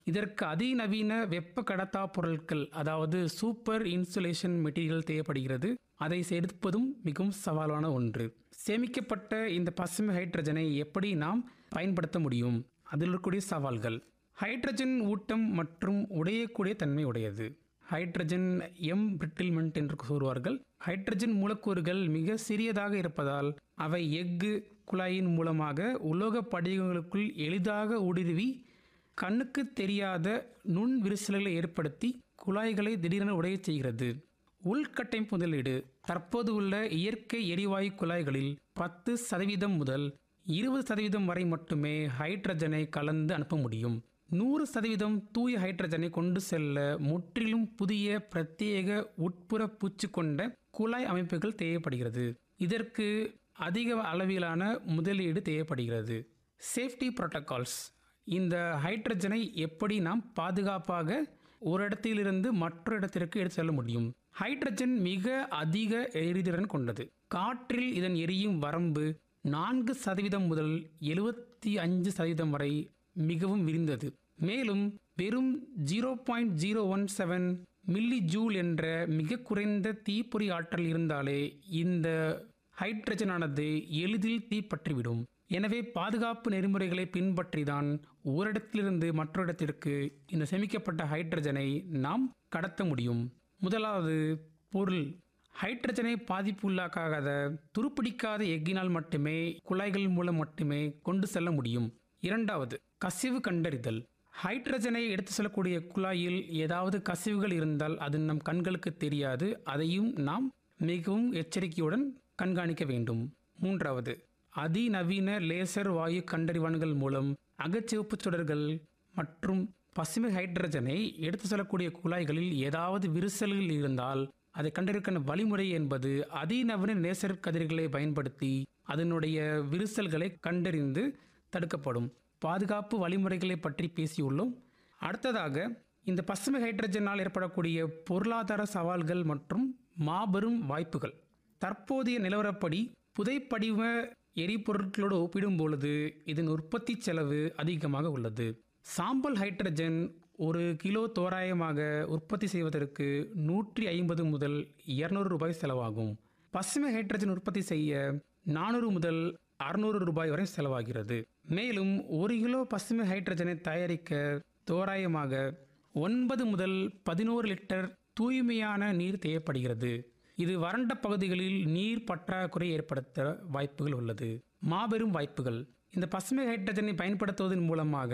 இதற்கு அதிநவீன வெப்ப கடத்தா பொருட்கள் அதாவது சூப்பர் இன்சுலேஷன் மெட்டீரியல் தேவைப்படுகிறது அதை சேர்ப்பதும் மிகவும் சவாலான ஒன்று சேமிக்கப்பட்ட இந்த பசுமை ஹைட்ரஜனை எப்படி நாம் பயன்படுத்த முடியும் அதில் இருக்கக்கூடிய சவால்கள் ஹைட்ரஜன் ஊட்டம் மற்றும் உடையக்கூடிய தன்மை உடையது ஹைட்ரஜன் எம் பிரிட்டில்மெண்ட் என்று கூறுவார்கள் ஹைட்ரஜன் மூலக்கூறுகள் மிக சிறியதாக இருப்பதால் அவை எஃகு குழாயின் மூலமாக உலோக படிகங்களுக்குள் எளிதாக ஊடுருவி கண்ணுக்கு தெரியாத நுண் விரிசல்களை ஏற்படுத்தி குழாய்களை திடீரென உடையச் செய்கிறது உள்கட்டமைப்பு முதலீடு தற்போது உள்ள இயற்கை எரிவாயு குழாய்களில் பத்து சதவீதம் முதல் இருபது சதவீதம் வரை மட்டுமே ஹைட்ரஜனை கலந்து அனுப்ப முடியும் நூறு சதவீதம் தூய ஹைட்ரஜனை கொண்டு செல்ல முற்றிலும் புதிய பிரத்யேக உட்புற பூச்சு கொண்ட குழாய் அமைப்புகள் தேவைப்படுகிறது இதற்கு அதிக அளவிலான முதலீடு தேவைப்படுகிறது சேஃப்டி புரோட்டோகால்ஸ் இந்த ஹைட்ரஜனை எப்படி நாம் பாதுகாப்பாக ஒரு இடத்திலிருந்து மற்றொரு இடத்திற்கு எடுத்து செல்ல முடியும் ஹைட்ரஜன் மிக அதிக எரிதிறன் கொண்டது காற்றில் இதன் எரியும் வரம்பு நான்கு சதவீதம் முதல் எழுபத்தி அஞ்சு சதவீதம் வரை மிகவும் விரிந்தது மேலும் வெறும் zero point zero one seven millijoule என்ற மிக குறைந்த தீப்பொறி ஆற்றல் இருந்தாலே இந்த ஹைட்ரஜனானது எளிதில் தீப்பற்றிவிடும் எனவே பாதுகாப்பு நெறிமுறைகளை பின்பற்றி தான் ஓரிடத்திலிருந்து மற்றொரு இடத்திற்கு இந்த சேமிக்கப்பட்ட ஹைட்ரஜனை நாம் கடத்த முடியும் முதலாவது பொருள் ஹைட்ரஜனை பாதிப்புள்ளாக்காத துருப்பிடிக்காத எஃகினால் மட்டுமே குழாய்கள் மூலம் மட்டுமே கொண்டு செல்ல முடியும் இரண்டாவது கசிவு கண்டறிதல் ஹைட்ரஜனை எடுத்து செல்லக்கூடிய குழாயில் ஏதாவது கசிவுகள் இருந்தால் அது நம் கண்களுக்கு தெரியாது அதையும் நாம் மிகவும் எச்சரிக்கையுடன் கண்காணிக்க வேண்டும் மூன்றாவது அதிநவீன லேசர் வாயு கண்டறிவான்கள் மூலம் அகச்சிவப்பு சுடர்கள் மற்றும் பசுமை ஹைட்ரஜனை எடுத்து செல்லக்கூடிய குழாய்களில் ஏதாவது விரிசல்கள் இருந்தால் அதை கண்டறிக்கிற வழிமுறை என்பது அதிநவீன லேசர் கதிர்களை பயன்படுத்தி அதனுடைய விரிசல்களை கண்டறிந்து தடுக்கப்படும் பாதுகாப்பு வழிமுறைகளை பற்றி பேசியுள்ளோம் அடுத்ததாக இந்த பசுமை ஹைட்ரஜனால் ஏற்படக்கூடிய பொருளாதார சவால்கள் மற்றும் மாபெரும் வாய்ப்புகள் தற்போதைய நிலவரப்படி புதைப்படிவ எரிபொருட்களோடு ஒப்பிடும் பொழுது இதன் உற்பத்தி செலவு அதிகமாக உள்ளது சாம்பல் ஹைட்ரஜன் ஒரு கிலோ தோராயமாக உற்பத்தி செய்வதற்கு நூற்றி ஐம்பது முதல் இருநூறு ரூபாய் செலவாகும் பசுமை ஹைட்ரஜன் உற்பத்தி செய்ய நானூறு முதல் அறுநூறு ரூபாய் வரை செலவாகிறது மேலும் ஒரு கிலோ பசுமை ஹைட்ரஜனை தயாரிக்க தோராயமாக ஒன்பது முதல் பதினோரு லிட்டர் தூய்மையான நீர் தேவைப்படுகிறது இது வறண்ட பகுதிகளில் நீர் பற்றாக்குறை ஏற்படுத்த வாய்ப்புகள் உள்ளது மாபெரும் வாய்ப்புகள் இந்த பசுமை ஹைட்ரஜனை பயன்படுத்துவதன் மூலமாக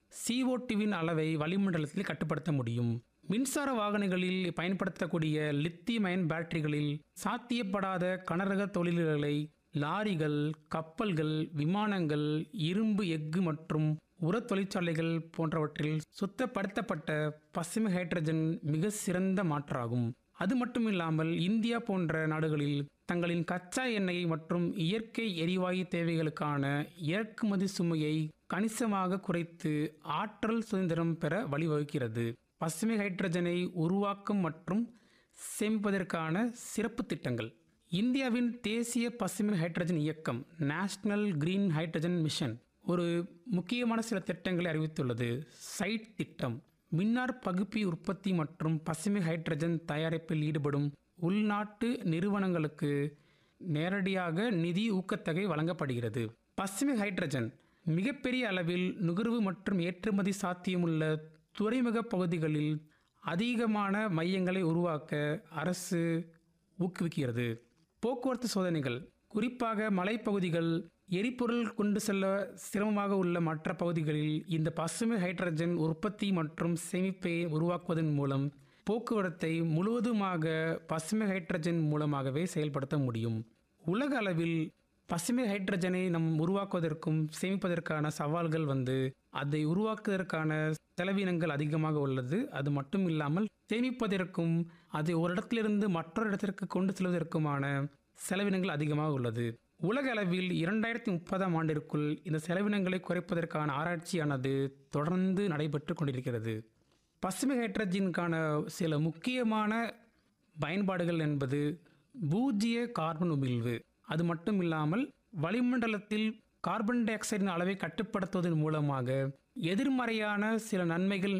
CO2வின் அளவை வளிமண்டலத்தில் கட்டுப்படுத்த முடியும் மின்சார வாகனங்களில் பயன்படுத்தக்கூடிய லித்தியம் அயன் பேட்டரிகளில் சாத்தியப்படாத கனரக தொழில்களை லாரிகள் கப்பல்கள் விமானங்கள் இரும்பு எஃகு மற்றும் உர தொழிற்சாலைகள் போன்றவற்றில் சுத்தப்படுத்தப்பட்ட பசுமை ஹைட்ரஜன் மிக சிறந்த மாற்றாகும் அது மட்டுமில்லாமல் இந்தியா போன்ற நாடுகளில் தங்களின் கச்சா எண்ணெய் மற்றும் இயற்கை எரிவாயு தேவைகளுக்கான இறக்குமதி சுமையை கணிசமாக குறைத்து ஆற்றல் சுதந்திரம் பெற வழிவகுக்கிறது பசுமை ஹைட்ரஜனை உருவாக்கும் மற்றும் சேமிப்பதற்கான சிறப்பு திட்டங்கள் இந்தியாவின் தேசிய பசுமை ஹைட்ரஜன் இயக்கம் நேஷனல் கிரீன் ஹைட்ரஜன் மிஷன் ஒரு முக்கியமான சில திட்டங்களை அறிவித்துள்ளது சைட் திட்டம் மின்னார் பகுப்பி உற்பத்தி மற்றும் பசுமை ஹைட்ரஜன் தயாரிப்பில் ஈடுபடும் உள்நாட்டு நிறுவனங்களுக்கு நேரடியாக நிதி ஊக்கத்தொகை வழங்கப்படுகிறது பசுமை ஹைட்ரஜன் மிகப்பெரிய அளவில் நுகர்வு மற்றும் ஏற்றுமதி சாத்தியமுள்ள துறைமுக பகுதிகளில் அதிகமான மையங்களை உருவாக்க அரசு ஊக்குவிக்கிறது போக்குவரத்து சோதனைகள் குறிப்பாக மலைப்பகுதிகள் எரிபொருள் கொண்டு செல்ல சிரமமாக உள்ள மற்ற பகுதிகளில் இந்த பசுமை ஹைட்ரஜன் உற்பத்தி மற்றும் சேமிப்பை உருவாக்குவதன் மூலம் போக்குவரத்தை முழுவதுமாக பசுமை ஹைட்ரஜன் மூலமாகவே செயல்படுத்த முடியும் உலக அளவில் பசுமை ஹைட்ரஜனை நம் உருவாக்குவதற்கும் சேமிப்பதற்கான சவால்கள் வந்து அதை உருவாக்குவதற்கான செலவினங்கள் அதிகமாக உள்ளது அது மட்டும் இல்லாமல் சேமிப்பதற்கும் அதை ஒரு இடத்திலிருந்து மற்றொரு இடத்திற்கு கொண்டு செல்வதற்குமான செலவினங்கள் அதிகமாக உள்ளது உலக அளவில் இரண்டாயிரத்தி முப்பதாம் ஆண்டிற்குள் இந்த செலவினங்களை குறைப்பதற்கான ஆராய்ச்சியானது தொடர்ந்து நடைபெற்று கொண்டிருக்கிறது பசுமை ஹைட்ரஜனுக்கான சில முக்கியமான பயன்பாடுகள் என்பது பூஜ்ஜிய கார்பன் உமிழ்வு அது மட்டும் இல்லாமல் வளிமண்டலத்தில் கார்பன் டை ஆக்சைடின் அளவை கட்டுப்படுத்துவதன் மூலமாக எதிர்மறையான சில நன்மைகள்